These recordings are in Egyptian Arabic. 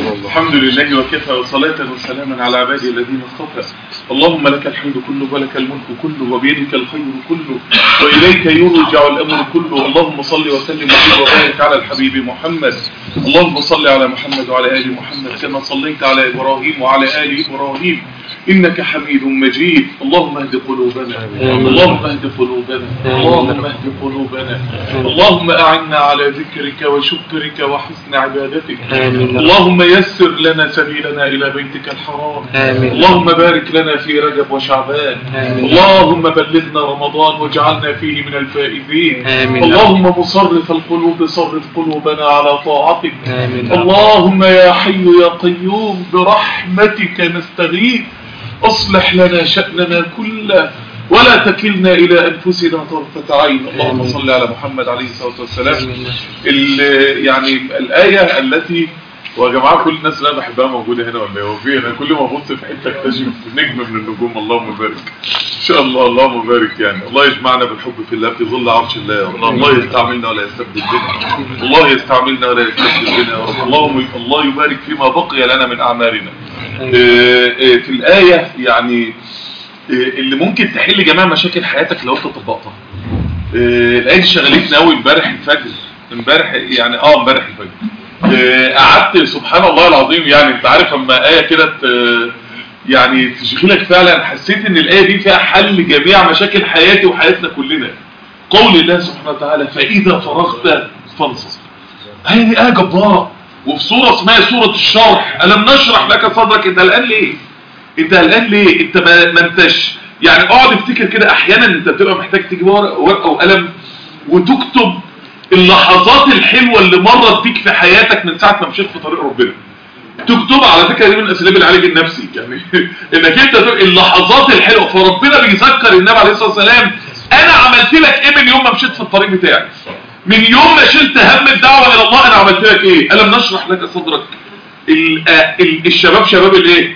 الحمد لله وكفى وصلاة وسلاما على عباده الذين اصطفى اللهم لك الحمد كله ولك الملك كله وبيدك الخير كله وإليك يرجع الأمر كله اللهم صل وسلم وبارك على الحبيب محمد اللهم صل على محمد وعلى آل محمد كما صليت على إبراهيم وعلى آل إبراهيم إنك حميد مجيد اللهم اهد قلوبنا اللهم اهد قلوبنا اللهم اهد قلوبنا اللهم أعنا على ذكرك وشكرك وحسن عبادتك اللهم يسر لنا سبيلنا إلى بيتك الحرام اللهم بارك لنا في رجب وشعبان اللهم بلغنا رمضان واجعلنا فيه من الفائزين اللهم مصرف القلوب صرف قلوبنا على طاعتك اللهم يا حي يا قيوم برحمتك نستغيث اصلح لنا شأننا كله ولا تكلنا إلى أنفسنا طرفة عين اللهم صل على محمد عليه الصلاة والسلام ال- يعني الآية التي ويا جماعة كل الناس اللي أنا بحبها موجودة هنا ولا إيه؟ هو في أنا كل ما أبص في حتة أكتشف نجم من النجوم اللهم بارك إن شاء الله اللهم بارك يعني الله يجمعنا بالحب في الله في ظل عرش الله يا رب الله يستعملنا ولا يستبدل بنا الله يستعملنا ولا يستبدل بنا يا رب اللهم الله يبارك فيما بقي لنا من أعمالنا آه، آه، في الآية يعني آه، اللي ممكن تحل جميع مشاكل حياتك لو انت طبقتها آه، الآية دي شغلتني قوي امبارح الفجر امبارح يعني اه امبارح الفجر آه، قعدت سبحان الله العظيم يعني انت عارف اما آية كده ت- يعني تشغلك فعلا حسيت ان الآية دي فيها حل جميع مشاكل حياتي وحياتنا كلنا قول الله سبحانه وتعالى فإذا فرغت فانصب هي دي آية جبارة وفي سورة اسمها سورة الشرح ألم نشرح لك صدرك انت قلقان ليه انت قلقان ليه انت ما, ما انتش يعني اقعد افتكر كده احيانا انت بتبقى محتاج تجيب ورقه ورقة وقلم وتكتب اللحظات الحلوة اللي مرت بيك في حياتك من ساعة ما مشيت في طريق ربنا تكتبها على فكرة دي من اساليب العلاج النفسي يعني انك انت تبقى اللحظات الحلوة فربنا بيذكر النبي عليه الصلاة والسلام انا عملت لك ايه من يوم ما مشيت في الطريق بتاعي من يوم ما شلت هم الدعوة الى الله انا عملت لك ايه الم نشرح لك صدرك ال- آه، ال- الشباب شباب الايه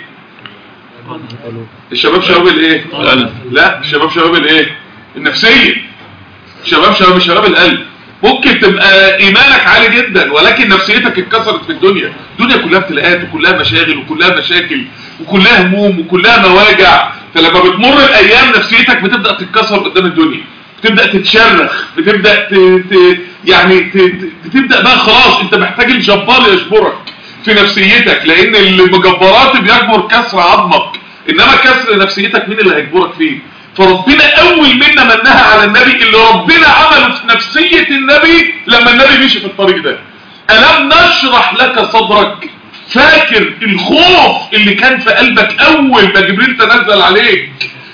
الشباب شباب الايه القلب لا الشباب شباب الايه النفسيه شباب شباب شباب القلب ممكن تبقى ايمانك عالي جدا ولكن نفسيتك اتكسرت في الدنيا الدنيا كلها ابتلاءات وكلها مشاغل وكلها مشاكل وكلها هموم وكلها مواجع فلما بتمر الايام نفسيتك بتبدا تتكسر قدام الدنيا بتبدا تتشرخ بتبدا ت... ت... يعني ت... ت- بتبدا بقى خلاص انت محتاج الجبار يجبرك في نفسيتك لان المجبرات بيجبر كسر عظمك انما كسر نفسيتك مين اللي هيجبرك فيه فربنا اول منا منها على النبي اللي ربنا عمله في نفسية النبي لما النبي مشي في الطريق ده ألم نشرح لك صدرك فاكر الخوف اللي كان في قلبك أول ما جبريل تنزل عليك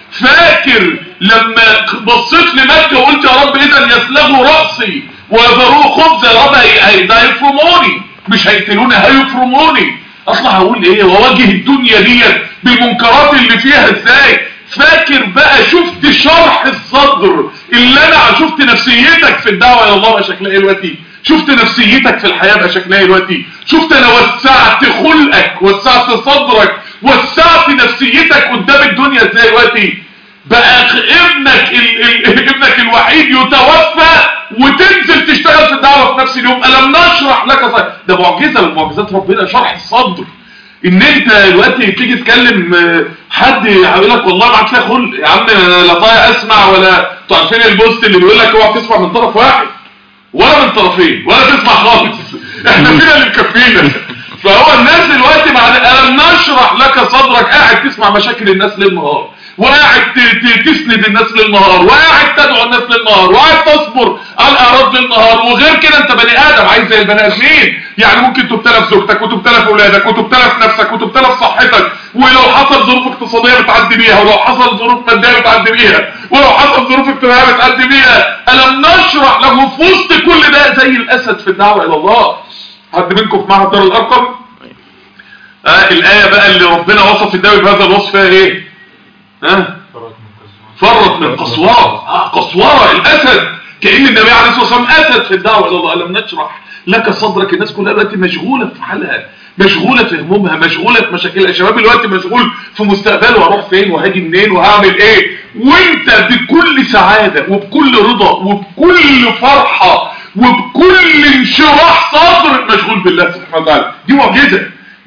فاكر لما بصيت لمكة وقلت يا رب إذا يسلغوا رأسي ويذروه خبز يا رب هي- هي- ده هيفرموني مش هيقتلوني هيفرموني اطلع هقول ايه واواجه الدنيا ديت بالمنكرات اللي فيها ازاي فاكر بقى شفت شرح الصدر اللي انا شفت نفسيتك في الدعوه الى الله بقى شكلها ايه دلوقتي شفت نفسيتك في الحياه بقى شكلها ايه دلوقتي شفت انا وسعت خلقك وسعت صدرك وسعت نفسيتك قدام الدنيا ازاي دلوقتي بقى ابنك ال ال ابنك الوحيد يتوفى وتنزل تشتغل في الدعوه في نفس اليوم الم نشرح لك صدر ده معجزه من معجزات ربنا شرح الصدر ان انت دلوقتي تيجي تكلم آه، حد يقول لك والله معاك فيها خلق يا عم أنا لا طايق اسمع ولا انتوا عارفين البوست اللي بيقول لك اوعى تسمع من طرف واحد ولا من طرفين ولا تسمع خالص احنا فينا اللي مكفينا فهو الناس دلوقتي بعد ألم نشرح لك صدرك قاعد تسمع مشاكل الناس ليل نهار وقاعد ت- ت- تسند الناس ليل نهار وقاعد تدعو الناس ليل نهار وقاعد تصبر على الاعراض ليل نهار وغير كده انت بني ادم عايز زي البني ادمين يعني ممكن تبتلى في زوجتك وتبتلى في اولادك وتبتلى في نفسك وتبتلى في صحتك ولو حصل ظروف اقتصاديه بتعدي بيها ولو حصل ظروف ماديه بتعدي بيها ولو حصل ظروف اجتماعيه بتعدي بيها الم نشرح له في وسط كل ده زي الاسد في الدعوه الى الله حد منكم في معهد دار الارقم آه الآية بقى اللي ربنا وصف النبي بهذا الوصف فيها ايه ها فرط من قسوارة آه قسوارة الأسد كأن النبي عليه الصلاة والسلام أسد في الدعوة إلى الله لم نشرح لك صدرك الناس كلها دلوقتي مشغولة في حالها مشغولة في همومها مشغولة في مشاكلها الشباب دلوقتي مشغول في مستقبله هروح فين وهاجي منين وهعمل ايه وانت بكل سعادة وبكل رضا وبكل فرحة وبكل انشراح صدر مشغول بالله سبحانه وتعالى دي معجزة ده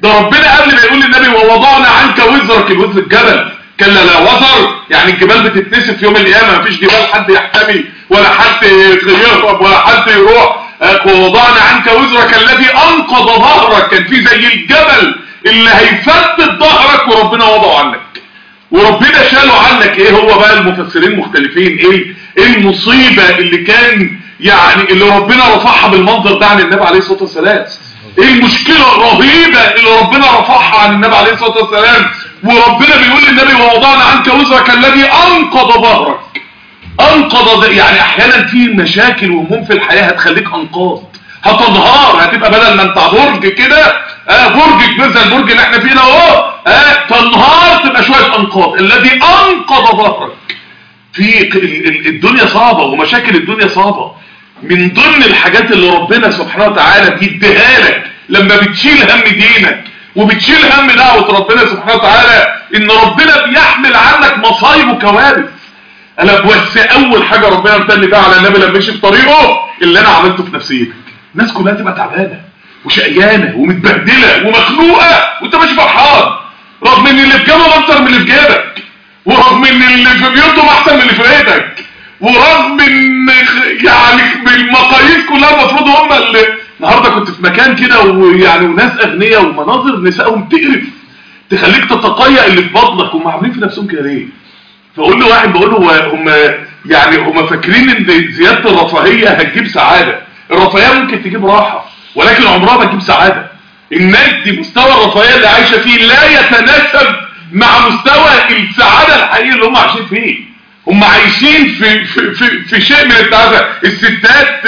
ده ربنا قبل ما يقول للنبي ووضعنا عنك وزرك الوزر الجبل كلا لا وزر يعني الجبال بتتنسف يوم القيامه مفيش جبال حد يحتمي ولا حد يهرب ولا حد يروح ووضعنا عنك وزرك الذي انقض ظهرك كان في زي الجبل اللي هيفتت ظهرك وربنا وضعه عنك وربنا شاله عنك ايه هو بقى المفسرين مختلفين ايه ايه المصيبة اللي كان يعني اللي ربنا رفعها بالمنظر ده عن النبي عليه الصلاة والسلام ايه المشكلة الرهيبة اللي ربنا رفعها عن النبي عليه الصلاة والسلام وربنا بيقول للنبي ووضعنا عنك وزرك الذي انقض ظهرك انقض يعني احيانا في مشاكل وهموم في الحياة هتخليك انقاض هتنهار هتبقى بدل ما انت برج كده اه برج مثل البرج اللي احنا فيه ده اهو اه تنهار تبقى شويه انقاض الذي انقض ظهرك في الدنيا صعبه ومشاكل الدنيا صعبه من ضمن الحاجات اللي ربنا سبحانه وتعالى بيديها لك لما بتشيل هم دينك وبتشيل هم دعوه ربنا سبحانه وتعالى ان ربنا بيحمل عنك مصايب وكوارث انا بس اول حاجه ربنا امتن بيها على النبي لما مشي في طريقه اللي انا عملته في نفسيتك الناس كلها تبقى تعبانه وشقيانه ومتبهدله ومخنوقه وانت ماشي فرحان رغم ان اللي في جيبهم اكتر من اللي في جيبك ورغم ان اللي في بيوتهم احسن من اللي في بيتك ورغم ان يعني بالمقاييس كلها المفروض هم اللي النهارده كنت في مكان كده ويعني وناس اغنياء ومناظر نسائهم تقرف تخليك تتقيأ اللي في بطنك هم عاملين في نفسهم كده ليه فاقول له واحد بقول له هم يعني هم فاكرين ان زياده الرفاهيه هتجيب سعاده الرفاهيه ممكن تجيب راحه ولكن عمرها ما تجيب سعاده الناس دي مستوى الرفاهيه اللي عايشه فيه لا يتناسب مع مستوى السعاده الحقيقيه اللي هم عايشين فيه هم عايشين في في في, في شيء من التعافى الستات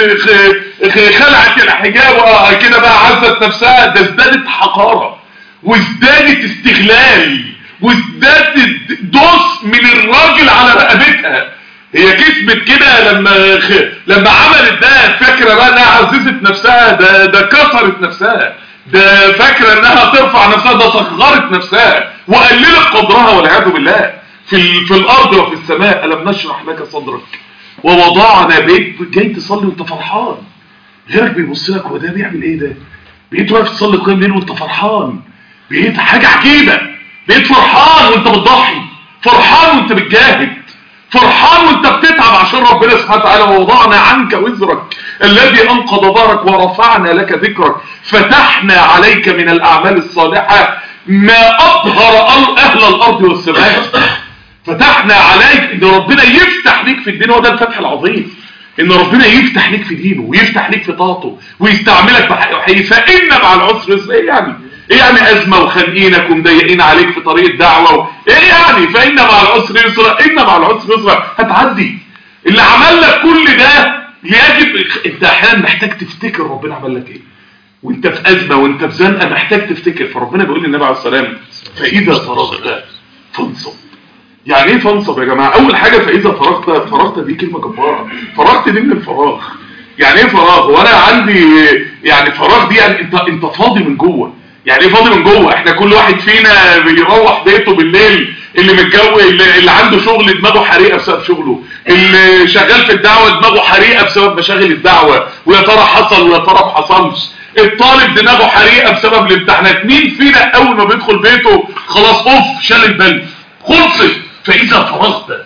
خلعت الحجاب كده بقى عزت نفسها ده ازدادت حقاره وازدادت استغلال وازدادت دوس من الراجل على رقبتها هي كسبت كده لما خ... لما عملت ده فاكره بقى انها عززت نفسها ده ده كسرت نفسها ده فاكره انها ترفع نفسها ده صغرت نفسها وقللت قدرها والعياذ بالله في ال... في الارض وفي السماء الم نشرح لك صدرك ووضعنا بيت جاي تصلي وانت فرحان غيرك بيبص لك هو ده بيعمل ايه ده بقيت واقف تصلي قيام ليل وانت فرحان بقيت حاجه عجيبه بقيت فرحان وانت بتضحي فرحان وانت بتجاهد فرحان وانت بتتعب عشان ربنا سبحانه وتعالى ووضعنا عنك وزرك الذي انقض ظهرك ورفعنا لك ذكرك فتحنا عليك من الاعمال الصالحة ما اظهر اهل الارض والسماء فتحنا عليك ان ربنا يفتح ليك في الدين وده الفتح العظيم ان ربنا يفتح ليك في دينه ويفتح ليك في طاعته ويستعملك بحقيقي فان مع العسر يسر ايه يعني ايه يعني ازمه وخانقينك ومضايقين عليك في طريق الدعوه و... ايه يعني فان مع العسر يسرا ان مع العسر يسرا هتعدي اللي عمل لك كل ده يجب انت احيانا محتاج تفتكر ربنا عمل لك ايه وانت في ازمه وانت في زنقه محتاج تفتكر فربنا بيقول للنبي عليه السلام فاذا فرغت فانصب يعني ايه فانصب يا جماعه اول حاجه فاذا فرغت فرغت دي كلمه جباره فرغت دي من الفراغ يعني ايه فراغ وانا عندي يعني فراغ دي يعني انت انت فاضي من جوه يعني ايه فاضي من جوه احنا كل واحد فينا بيروح بيته بالليل اللي متجوز اللي, اللي عنده شغل دماغه حريقه بسبب شغله اللي شغال في الدعوه دماغه حريقه بسبب مشاغل الدعوه ويا ترى حصل ويا ترى ما حصلش الطالب دماغه حريقه بسبب الامتحانات مين فينا اول ما بيدخل بيته خلاص اوف شال البلد خلصت فاذا فرغت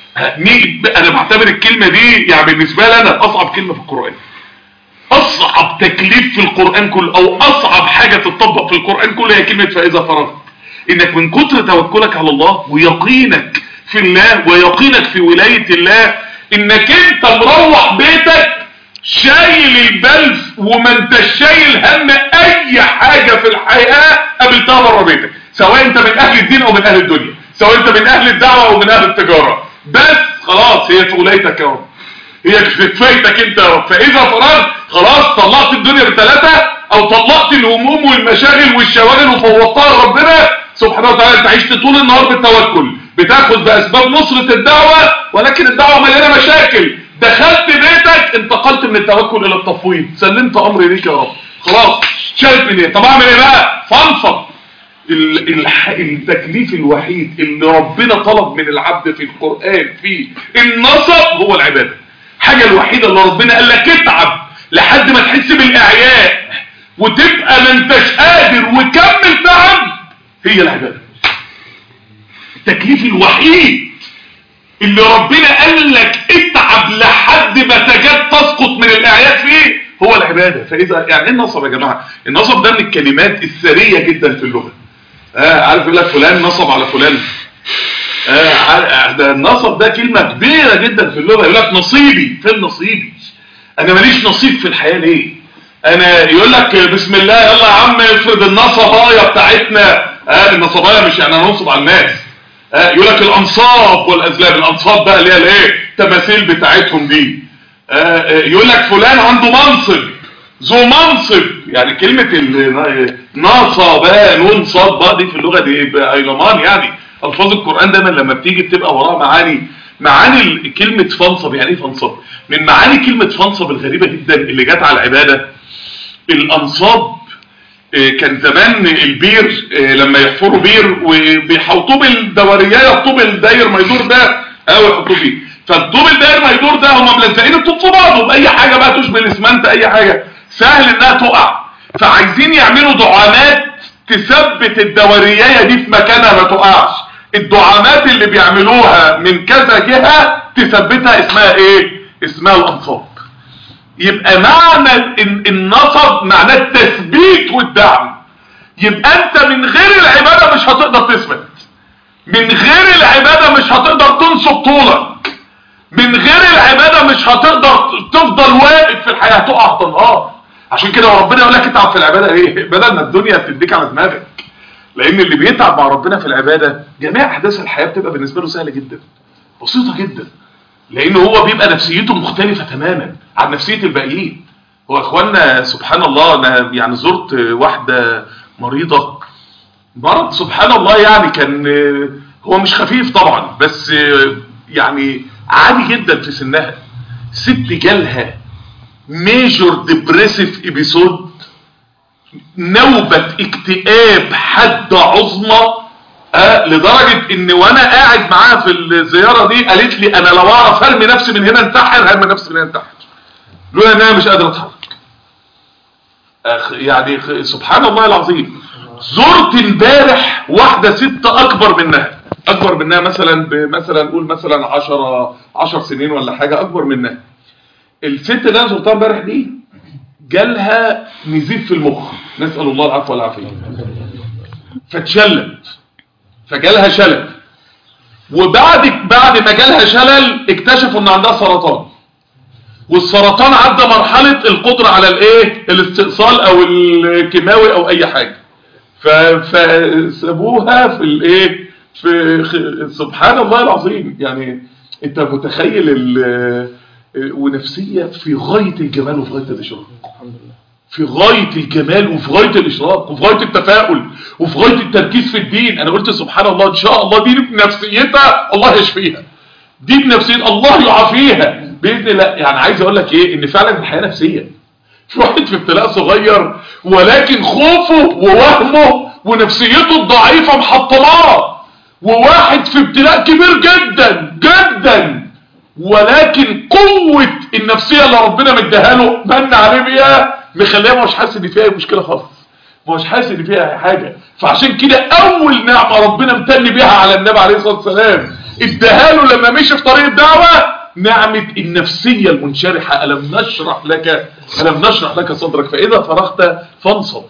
انا بعتبر الكلمه دي يعني بالنسبه لي انا اصعب كلمه في القران اصعب تكليف في القرآن كله او اصعب حاجة تطبق في القرآن كله هي كلمة فاذا فرغت انك من كتر توكلك على الله ويقينك في الله ويقينك في ولاية الله انك انت مروح بيتك شايل البلف وما انت شايل هم اي حاجة في الحياة قابلتها بره بيتك سواء انت من اهل الدين او من اهل الدنيا سواء انت من اهل الدعوة او من اهل التجارة بس خلاص هي في ولايتك يا رب هي كفايتك انت يا رب فاذا فرغت خلاص طلعت الدنيا بثلاثة او طلعت الهموم والمشاغل والشواغل وفوضتها لربنا سبحانه وتعالى انت عشت طول النهار بالتوكل بتاخد باسباب نصرة الدعوة ولكن الدعوة مليانة مشاكل دخلت بيتك انتقلت من التوكل الى التفويض سلمت امري ليك يا رب خلاص شايف من ايه طب اعمل ايه بقى فانصب التكليف الوحيد اللي ربنا طلب من العبد في القرآن في النصب هو العبادة حاجة الوحيدة اللي ربنا قال لك اتعب لحد ما تحس بالاعياء وتبقى ما انتش قادر وكمل التكليف الوحيد اللي ربنا قال لك اتعب لحد ما تكاد تسقط من الاعياد فيه هو العبادة فاذا يعني ايه النصب يا جماعة النصب ده من الكلمات الثرية جدا في اللغة آه عارف يقول لك فلان نصب على فلان آه ده النصب ده كلمة كبيرة جدا في اللغة يقول لك نصيبي فين نصيبي انا ماليش نصيب في الحياة ليه انا يقول لك بسم الله يلا يا عم افرض النصبايا بتاعتنا آه النصبايا مش يعني هننصب على الناس آه يقول لك الانصاب والازلام الانصاب بقى اللي هي الايه التماثيل بتاعتهم دي آه يقول لك فلان عنده منصب ذو منصب يعني كلمة نصب نون صاد بقى دي في اللغة دي ايلمان يعني الفاظ القرآن دايما لما بتيجي بتبقى وراها معاني معاني كلمة فنصب يعني ايه فنصب من معاني كلمة فنصب الغريبة جدا اللي جت على العبادة الانصاب كان زمان البير لما يحفروا بير وبيحوطوه بالدورية الطوب الداير ما يدور ده او يحطوه فيه فالطوب الداير ما يدور ده هم ملزقين الطوب في بعضه باي حاجة بقى تشبه الاسمنت اي حاجة سهل انها تقع فعايزين يعملوا دعامات تثبت الدورية دي في مكانها ما تقعش الدعامات اللي بيعملوها من كذا جهة تثبتها اسمها ايه اسمها الانصاب يبقى معنى النصب معناه التثبيت والدعم يبقى انت من غير العبادة مش هتقدر تثبت من غير العبادة مش هتقدر تنصب طولك من غير العبادة مش هتقدر تفضل واقف في الحياة هتقع تنهار عشان كده ربنا يقول لك اتعب في العبادة ايه بدل ما الدنيا تديك على دماغك لان اللي بيتعب مع ربنا في العبادة جميع احداث الحياة بتبقى بالنسبة له سهلة جدا بسيطة جدا لان هو بيبقى نفسيته مختلفة تماما عن نفسية الباقيين هو اخوانا سبحان الله انا يعني زرت واحدة مريضة مرض سبحان الله يعني كان هو مش خفيف طبعا بس يعني عادي جدا في سنها ست جالها ميجور ديبريسيف ابيسود نوبة اكتئاب حد عظمى آه لدرجة ان وانا قاعد معاها في الزيارة دي قالت لي انا لو اعرف ارمي نفسي من هنا انتحر هرمي نفسي من هنا انتحر لولا ان انا مش قادر اتحرك يعني سبحان الله العظيم زرت امبارح واحدة ست اكبر منها اكبر منها مثلا مثلا نقول مثلا 10 10 سنين ولا حاجة اكبر منها الست اللي انا زرتها امبارح دي جالها نزيف في المخ نسأل الله العفو والعافية فاتشلت فجالها شلل وبعد بعد ما جالها شلل اكتشفوا ان عندها سرطان والسرطان عدى مرحلة القدرة على الايه الاستئصال او الكيماوي او اي حاجة فسابوها في الايه في سبحان الله العظيم يعني انت متخيل ونفسية في غاية الجمال وفي غاية الاشراق الحمد لله في غاية الجمال وفي غاية الاشراق وفي غاية التفاؤل وفي غاية التركيز في الدين انا قلت سبحان الله ان شاء الله دي بنفسيتها الله يشفيها دي بنفسية الله يعافيها باذن الله يعني عايز اقول لك ايه ان فعلا الحياة نفسية في واحد في ابتلاء صغير ولكن خوفه ووهمه ونفسيته الضعيفة محطماه وواحد في ابتلاء كبير جدا جدا ولكن قوة النفسية اللي ربنا مديها له من عليه بيها مخليها مش حاسس ان فيها اي مشكلة خالص مش حاسس ان فيها حاجة فعشان كده اول نعمة ربنا امتن بيها على النبي عليه الصلاة والسلام اداها له لما مشي في طريق الدعوة نعمة النفسية المنشرحة ألم نشرح لك ألم نشرح لك صدرك فإذا فرغت فانصب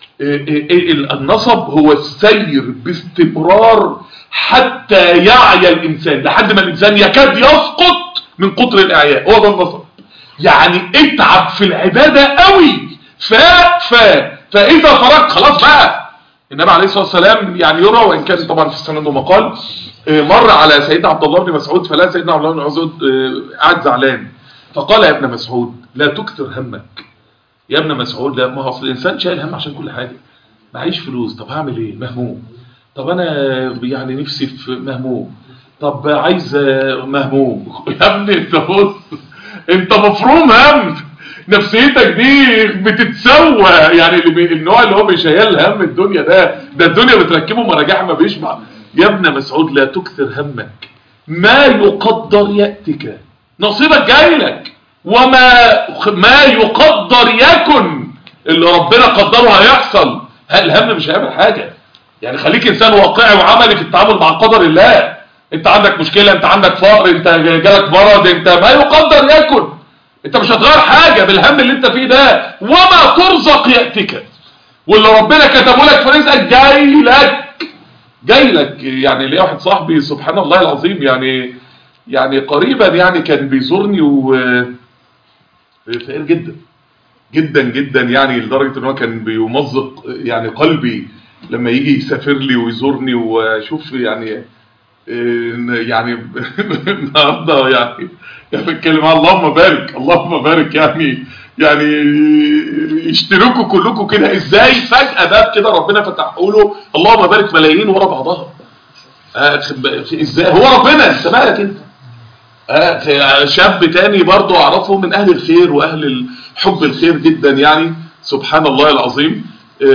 النصب هو السير باستمرار حتى يعي الإنسان لحد ما الإنسان يكاد يسقط من قطر الإعياء هو ده النصب يعني اتعب في العبادة قوي ف ف فإذا فرغت خلاص بقى النبي عليه الصلاة والسلام يعني يرى وإن كان طبعا في السنة مقال مر على سيدنا عبد الله بن مسعود فلا سيدنا عبد الله بن مسعود قعد زعلان فقال يا ابن مسعود لا تكثر همك يا ابن مسعود لا ما هو اصل الانسان شايل هم عشان كل حاجه معيش فلوس طب هعمل ايه مهموم طب انا يعني نفسي في مهموم طب عايز مهموم يا ابني انت بص انت مفروم هم نفسيتك دي بتتسوى يعني النوع اللي هو بيشيل هم الدنيا ده ده الدنيا بتركبه مراجعها ما بيشبع يا ابن مسعود لا تكثر همك ما يقدر يأتك نصيبك جاي لك وما ما يقدر يكن اللي ربنا قدره هيحصل الهم مش هيعمل حاجة يعني خليك انسان واقعي وعملي في التعامل مع قدر الله انت عندك مشكلة انت عندك فقر انت جالك مرض انت ما يقدر يكن انت مش هتغير حاجة بالهم اللي انت فيه ده وما ترزق يأتيك واللي ربنا كتبه لك في رزقك جاي لك جاي لك يعني ليه واحد صاحبي سبحان الله العظيم يعني يعني قريبا يعني كان بيزورني و فقير جدا جدا جدا يعني لدرجة ان هو كان بيمزق يعني قلبي لما يجي يسافر لي ويزورني واشوف يعني يعني النهارده يعني يعني بتكلم على اللهم بارك اللهم بارك يعني يعني يشتركوا كلكم كده ازاي فجأة باب كده ربنا فتحه له اللهم بارك ملايين ورا بعضها آه ازاي هو ربنا انت مالك انت آه شاب تاني برضه اعرفه من اهل الخير واهل حب الخير جدا يعني سبحان الله العظيم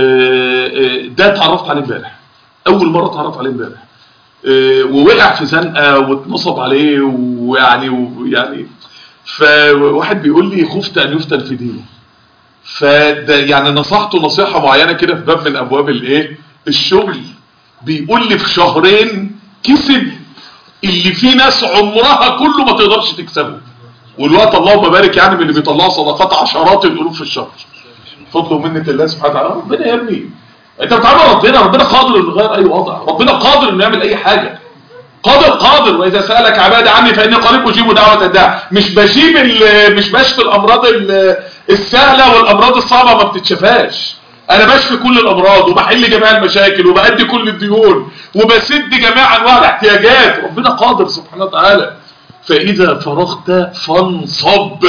آه ده اتعرفت عليه امبارح اول مره اتعرف عليه امبارح ووقع في زنقه واتنصب عليه ويعني ويعني فواحد بيقول لي خفت ان يفتن في دينه فده يعني نصحته نصيحه معينه كده في باب من ابواب الايه الشغل بيقول لي في شهرين كسب اللي فيه ناس عمرها كله ما تقدرش تكسبه والوقت اللهم بارك يعني من اللي بيطلعوا صدقات عشرات الالوف في الشهر فضل ومنه الله سبحانه وتعالى ربنا يا ابني انت بتعامل ربنا ربنا قادر انه يغير اي وضع ربنا قادر انه يعمل اي حاجه قادر قادر واذا سالك عبادي عني فاني قريب اجيب دعوه الداع مش بجيب مش بشفي الامراض السهله والامراض الصعبه ما بتتشفاش انا بشفي كل الامراض وبحل جميع المشاكل وبأدي كل الديون وبسد جميع انواع الاحتياجات ربنا قادر سبحانه وتعالى فاذا فرغت فانصب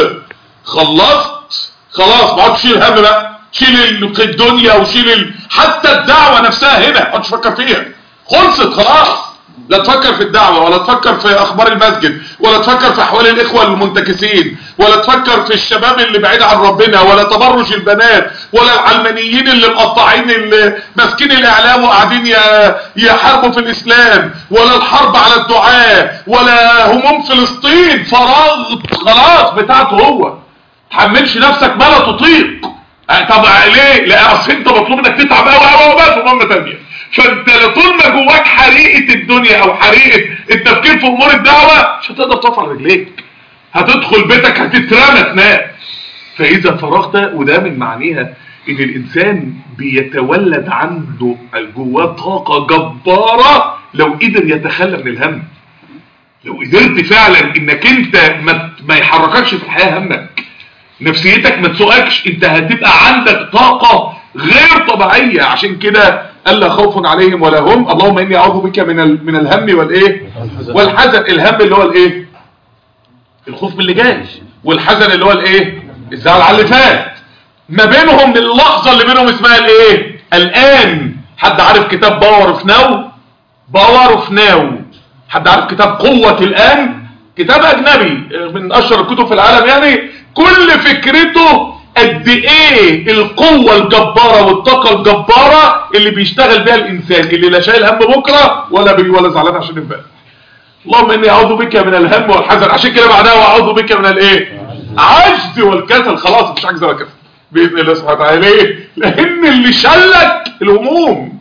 خلصت خلاص ما عادش شيل هم بقى شيل الدنيا وشيل ال... حتى الدعوه نفسها هنا ما عادش تفكر فيها خلصت خلاص لا تفكر في الدعوة ولا تفكر في اخبار المسجد ولا تفكر في احوال الاخوة المنتكسين ولا تفكر في الشباب اللي بعيد عن ربنا ولا تبرج البنات ولا العلمانيين اللي مقطعين اللي ماسكين الاعلام وقاعدين يحاربوا في الاسلام ولا الحرب على الدعاء ولا هموم فلسطين فراغ خلاص بتاعته هو تحملش نفسك ما لا تطيق طب ليه لا اصل انت مطلوب انك تتعب قوي قوي بس مهمه ثانيه فانت طول ما جواك حريقه الدنيا او حريقه التفكير في امور الدعوه مش هتقدر تقف على رجليك هتدخل بيتك هتترمى تنام فاذا فرغت وده من معانيها ان الانسان بيتولد عنده جواه طاقه جباره لو قدر يتخلى من الهم لو قدرت فعلا انك انت ما, ما يحرككش في الحياه همك نفسيتك ما تسوقكش انت هتبقى عندك طاقه غير طبيعيه عشان كده الا خوف عليهم ولا هم اللهم اني اعوذ بك من من الهم والايه والحزن الهم اللي هو الايه الخوف من اللي جاي والحزن اللي هو الايه الزعل على اللي فات ما بينهم اللحظه اللي بينهم اسمها الايه الان حد عارف كتاب باور اوف ناو باور اوف ناو حد عارف كتاب قوه الان كتاب اجنبي من اشهر الكتب في العالم يعني كل فكرته قد ايه القوة الجبارة والطاقة الجبارة اللي بيشتغل بيها الانسان اللي لا شايل هم بكرة ولا بي ولا زعلان عشان امبارح اللهم اني اعوذ بك من الهم والحزن عشان كده بعدها واعوذ بك من الايه عجز والكسل خلاص مش عجز ولا كسل باذن الله سبحانه وتعالى ليه لان اللي شلك الهموم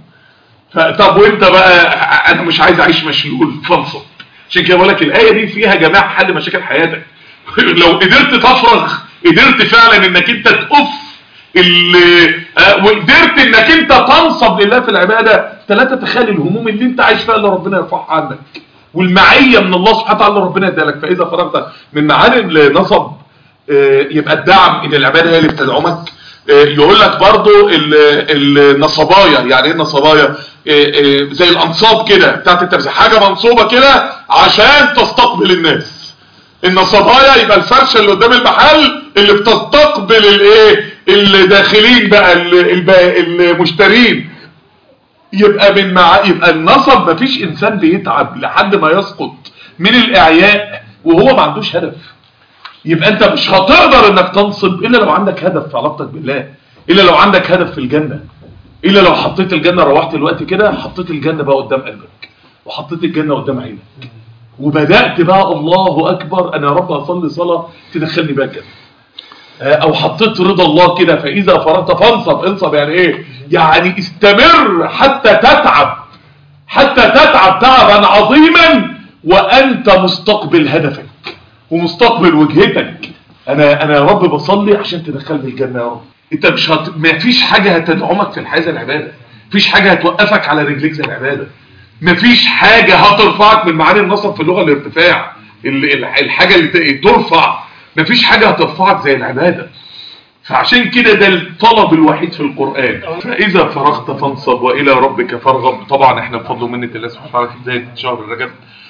طب وانت بقى انا مش عايز اعيش مشلول فانصب عشان كده بقول لك الايه دي فيها جماعه حل مشاكل حياتك لو قدرت تفرغ قدرت فعلا انك انت تقف اللي آه وقدرت انك انت تنصب لله في العبادة لا تتخيل الهموم اللي انت عايش فيها اللي ربنا يرفعها عنك والمعية من الله سبحانه وتعالى اللي ربنا يديها لك فاذا فرغت من معاني النصب آه يبقى الدعم ان العبادة هي اللي بتدعمك آه يقول لك برضو النصبايا يعني ايه النصبايا زي الانصاب كده بتاعت التمسيح حاجة منصوبة كده عشان تستقبل الناس النصبايا يبقى الفرشة اللي قدام المحل اللي بتستقبل الايه اللي داخلين بقى المشترين يبقى من مع يبقى النصب مفيش انسان بيتعب لحد ما يسقط من الاعياء وهو ما عندوش هدف يبقى انت مش هتقدر انك تنصب الا لو عندك هدف في علاقتك بالله الا لو عندك هدف في الجنة الا لو حطيت الجنة روحت الوقت كده حطيت الجنة بقى قدام قلبك وحطيت الجنة قدام عينك وبدأت بقى الله أكبر أنا يا رب أصلي صلاة تدخلني بقى الجنة أو حطيت رضا الله كده فإذا فرغت فانصب انصب يعني إيه يعني استمر حتى تتعب حتى تتعب تعبا عظيما وانت مستقبل هدفك ومستقبل وجهتك انا انا يا رب بصلي عشان تدخلني الجنه يا رب انت مش هت... ما فيش حاجه هتدعمك في الحياه زي العباده مفيش حاجه هتوقفك على رجليك زي العباده مفيش حاجه هترفعك من معاني النصب في اللغه الارتفاع ال- ال- الحاجه اللي ت- ترفع مفيش حاجه هترفعك زي العباده فعشان كده ده الطلب الوحيد في القرآن فإذا فرغت فانصب وإلى ربك فارغب طبعا احنا بفضل منة الله سبحانه وتعالى في بداية شهر رجب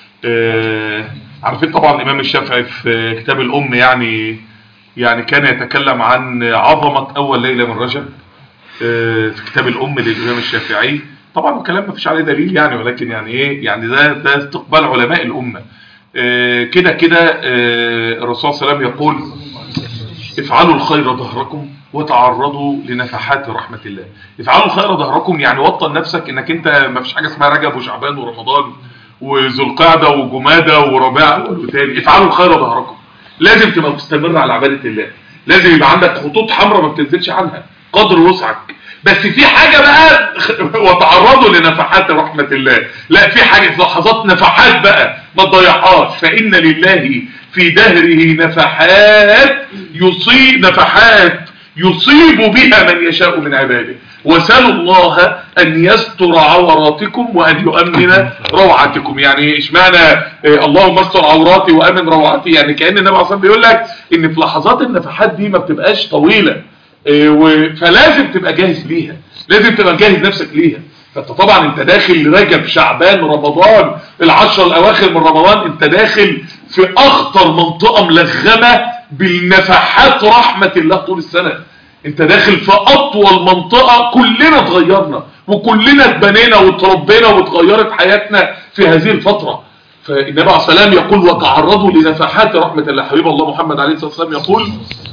آه عارفين طبعا الإمام الشافعي في كتاب الأم يعني يعني كان يتكلم عن عظمة أول ليلة من رجب آه في كتاب الأم للإمام الشافعي طبعا الكلام ما فيش عليه دليل يعني ولكن يعني إيه يعني ده ده استقبال علماء الأمة آه كده كده آه الرسول صلى الله عليه وسلم يقول افعلوا الخير ظهركم وتعرضوا لنفحات رحمة الله افعلوا الخير ظهركم يعني وطن نفسك انك انت ما فيش حاجة اسمها رجب وشعبان ورمضان وذو القعدة وجمادة وربيع والتاني افعلوا الخير ظهركم لازم تبقى مستمر على عبادة الله لازم يبقى عندك خطوط حمراء ما بتنزلش عنها قدر وسعك بس في حاجة بقى وتعرضوا لنفحات رحمة الله لا في حاجة في لحظات نفحات بقى ما تضيعهاش فإن لله في دهره نفحات يصيب نفحات يصيب بها من يشاء من عباده وسلوا الله أن يستر عوراتكم وأن يؤمن روعتكم يعني اشمعنى آه، اللهم استر عوراتي وأمن روعتي يعني كأن النبي عليه الصلاة والسلام بيقول لك إن في لحظات النفحات دي ما بتبقاش طويلة آه، و- فلازم تبقى جاهز ليها لازم تبقى جاهز نفسك ليها فانت طبعا انت داخل رجب شعبان رمضان العشر الاواخر من رمضان انت داخل في اخطر منطقة ملغمة بالنفحات رحمة الله طول السنة انت داخل في اطول منطقة كلنا اتغيرنا وكلنا اتبنينا وتربينا واتغيرت حياتنا في هذه الفترة فالنبي عليه الصلاة والسلام يقول وتعرضوا لنفحات رحمة الله حبيب الله محمد عليه الصلاة والسلام يقول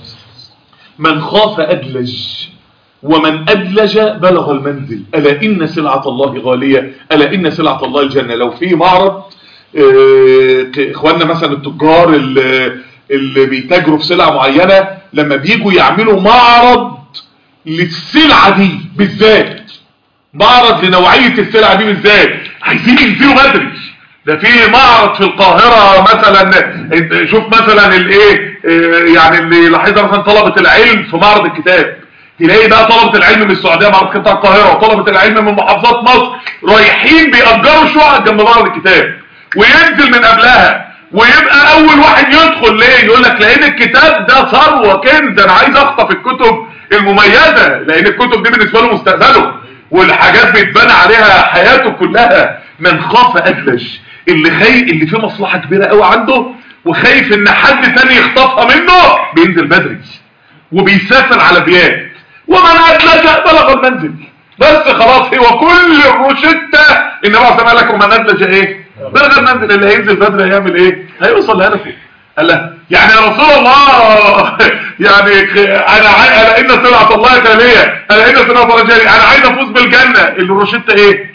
من خاف أدلج ومن أدلج بلغ المنزل ألا إن سلعة الله غالية ألا إن سلعة الله الجنة لو في معرض آه، إخواننا مثلا التجار اللي, اللي بيتاجروا في سلعة معينة لما بيجوا يعملوا معرض للسلعة دي بالذات معرض لنوعية السلعة دي بالذات عايزين ينزلوا بدري ده في معرض في القاهرة مثلا شوف مثلا الايه آه، يعني اللي لاحظها مثلا طلبة العلم في معرض الكتاب تلاقي بقى طلبة العلم من السعودية معرض قطاع القاهرة وطلبة العلم من محافظات مصر رايحين بيأجروا شقق جنب معرض الكتاب وينزل من قبلها ويبقى اول واحد يدخل ليه يقول لك لان الكتاب ده ثروه كنز انا عايز اخطف الكتب المميزه لان الكتب دي بالنسبه له مستقبله والحاجات بيتبنى عليها حياته كلها من خاف ادلج اللي خايف اللي فيه مصلحه كبيره قوي عنده وخايف ان حد تاني يخطفها منه بينزل بدري وبيسافر على بيات ومن ادلج بلغ المنزل بس خلاص هو كل الروشتة انما عليه قال لك ومن ادلج ايه بلغ المنزل اللي هينزل بدري هيعمل ايه هيوصل لهدفه قال لا يعني يا رسول الله يعني انا عاي... انا ان سلعة الله غالية انا ان سلعة الله غالية انا عايز افوز بالجنة الروشتة ايه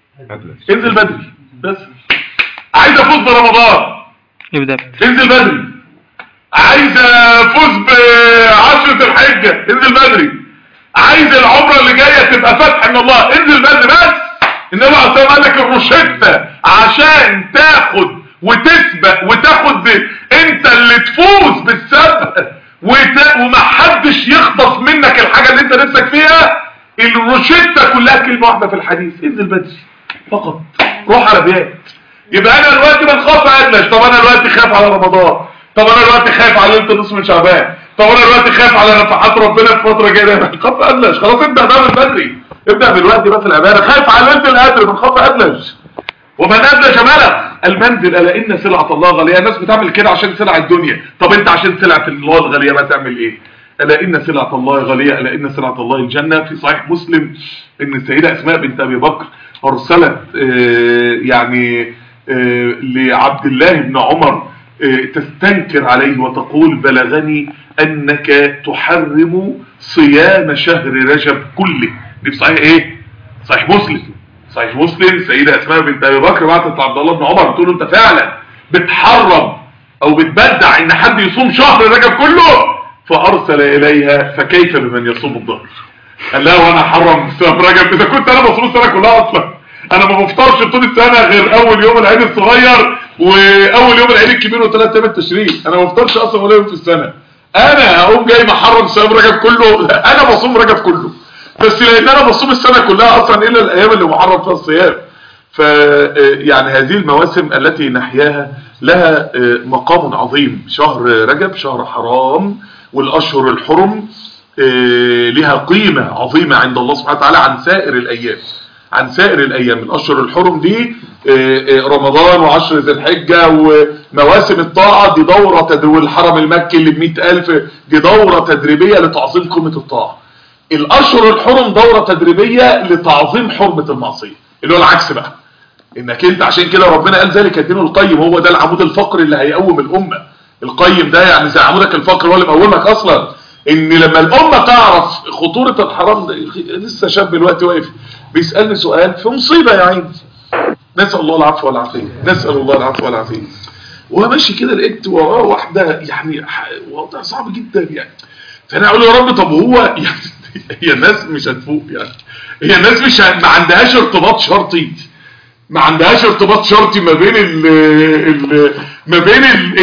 انزل بدري بس عايز افوز برمضان يبدأ انزل بدري عايز افوز بعشرة الحجة انزل بدري عايز العمرة اللي جاية تبقى فتح من الله انزل بدري بس النبي عليه الصلاة والسلام قال لك الروشتة عشان تاخد وتسبق وتاخد انت اللي تفوز بالسبق وت... ومحدش يخطف منك الحاجة اللي انت نفسك فيها الروشتة كلها كلمة واحدة في الحديث انزل بدري فقط روح على بيات يبقى انا دلوقتي من خاف ادلج طب انا دلوقتي خايف على رمضان طب انا دلوقتي خايف على ليله النصف من شعبان طب انا دلوقتي خايف على نفحات ربنا في فتره جايه من خاف ادلج خلاص ابدا بقى من بدري ابدا دلوقتي بقى في العباده خايف على ليله القدر من خاف ادلج ومن ادلج بلغ المنزل الا ان سلعه الله غاليه الناس بتعمل كده عشان سلع الدنيا طب انت عشان سلعه الله الغاليه ما تعمل ايه الا ان سلعه الله غاليه الا ان سلعه الله الجنه في صحيح مسلم ان السيده اسماء بنت ابي بكر ارسلت آه، يعني آه، لعبد الله بن عمر آه، تستنكر عليه وتقول بلغني انك تحرم صيام شهر رجب كله دي في صحيح ايه صحيح مسلم صحيح مسلم سيدة اسماء بنت ابي بكر بعتت لعبد الله بن عمر بتقول له انت فعلا بتحرم او بتبدع ان حد يصوم شهر رجب كله فارسل اليها فكيف بمن يصوم الظهر قال لها وانا حرم صيام رجب اذا كنت انا بصوم السنه كلها اصلا انا ما بفطرش طول السنه غير اول يوم العيد الصغير واول يوم العيد الكبير وثلاث ايام التشريق انا ما بفطرش اصلا ولا يوم في السنه انا هقوم جاي محرم صيام رجب كله انا بصوم رجب كله بس لان انا بصوم السنه كلها اصلا الا الايام اللي محرم فيها الصيام ف يعني هذه المواسم التي نحياها لها مقام عظيم شهر رجب شهر حرام والاشهر الحرم لها قيمة عظيمة عند الله سبحانه وتعالى عن سائر الايام عن سائر الايام الاشهر الحرم دي رمضان وعشر ذي الحجة ومواسم الطاعة دي دورة تدريب الحرم المكي اللي بمئة الف دي دورة تدريبية لتعظيم قيمة الطاعة الاشهر الحرم دورة تدريبية لتعظيم حرمة المعصية اللي هو العكس بقى انك انت عشان كده ربنا قال ذلك الدين القيم هو ده العمود الفقري اللي هيقوم الامة القيم ده يعني زي عمودك الفقري هو اللي مقومك اصلا ان لما الامة تعرف خطورة الحرام ده لسه شاب دلوقتي واقف بيسألني سؤال في مصيبة يا عيني نسأل الله العفو والعافية نسأل الله العفو والعافية وهو ماشي كده لقيت وراه واحدة يعني وضع صعب جدا يعني فانا اقول يا رب طب هو يعني هي الناس مش هتفوق يعني هي الناس مش ما عندهاش ارتباط شرطي ما عندهاش ارتباط شرطي ما بين ال ال ما بين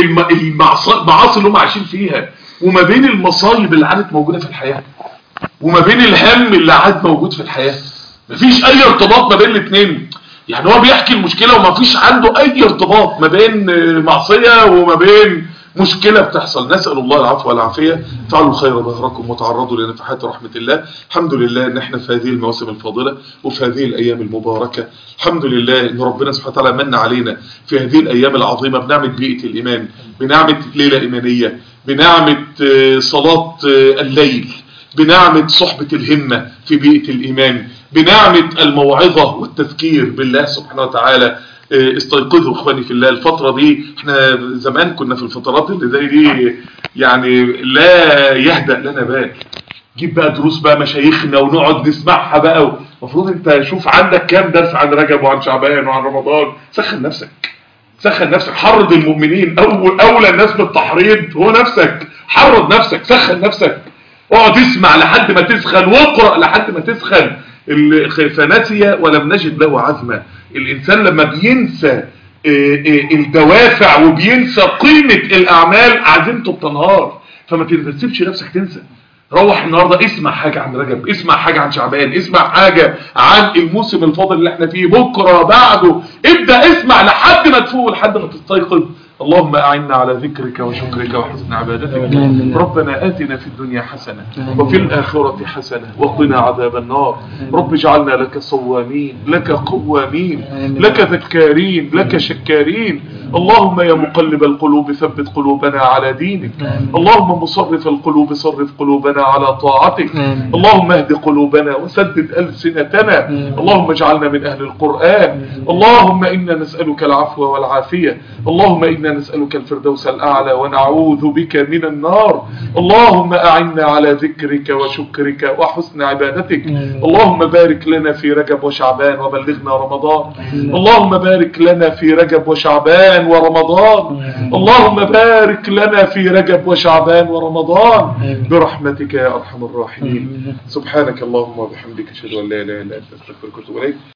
المعاصي اللي هم عايشين فيها وما بين المصايب اللي عادت موجودة في الحياة وما بين الهم اللي عاد موجود في الحياة مفيش اي ارتباط ما بين الاثنين يعني هو بيحكي المشكلة وما فيش عنده اي ارتباط ما بين معصية وما بين مشكلة بتحصل نسأل الله العفو والعافية فعلوا خير ظهركم وتعرضوا لنفحات رحمة الله الحمد لله ان احنا في هذه المواسم الفاضلة وفي هذه الايام المباركة الحمد لله ان ربنا سبحانه وتعالى من علينا في هذه الايام العظيمة بنعمة بيئة الايمان بنعمة ليلة ايمانية بنعمة صلاة الليل بنعمة صحبة الهمة في بيئة الايمان بنعمة الموعظة والتذكير بالله سبحانه وتعالى استيقظوا اخواني في الله الفترة دي احنا زمان كنا في الفترات اللي زي دي يعني لا يهدأ لنا بال جيب بقى دروس بقى مشايخنا ونقعد نسمعها بقى المفروض انت شوف عندك كام درس عن رجب وعن شعبان وعن رمضان سخن نفسك سخن نفسك حرض المؤمنين اول اولى الناس بالتحريض هو نفسك حرض نفسك سخن نفسك اقعد اسمع لحد ما تسخن واقرا لحد ما تسخن فنسي ولم نجد له عزما الإنسان لما بينسى الدوافع وبينسى قيمة الأعمال عزيمته بتنهار فما تنسبش نفسك تنسى روح النهاردة اسمع حاجة عن رجب اسمع حاجة عن شعبان اسمع حاجة عن الموسم الفاضل اللي احنا فيه بكرة بعده ابدأ اسمع لحد ما تفوق لحد ما تستيقظ اللهم أعنا على ذكرك وشكرك وحسن عبادتك ربنا آتنا في الدنيا حسنة وفي الآخرة حسنة وقنا عذاب النار رب اجعلنا لك صوامين لك قوامين لك ذكارين لك شكارين اللهم يا مقلب القلوب ثبت قلوبنا على دينك اللهم مصرف القلوب صرف قلوبنا على طاعتك اللهم اهد قلوبنا وسدد ألسنتنا اللهم اجعلنا من أهل القرآن اللهم إنا نسألك العفو والعافية اللهم إنا نسألك الفردوس الأعلى ونعوذ بك من النار اللهم أعنا على ذكرك وشكرك وحسن عبادتك اللهم بارك لنا في رجب وشعبان وبلغنا رمضان اللهم بارك لنا في رجب وشعبان ورمضان اللهم بارك لنا في رجب وشعبان ورمضان برحمتك يا أرحم الراحمين سبحانك اللهم وبحمدك اشهد ان لا اله الا انت استغفرك واتوب اليك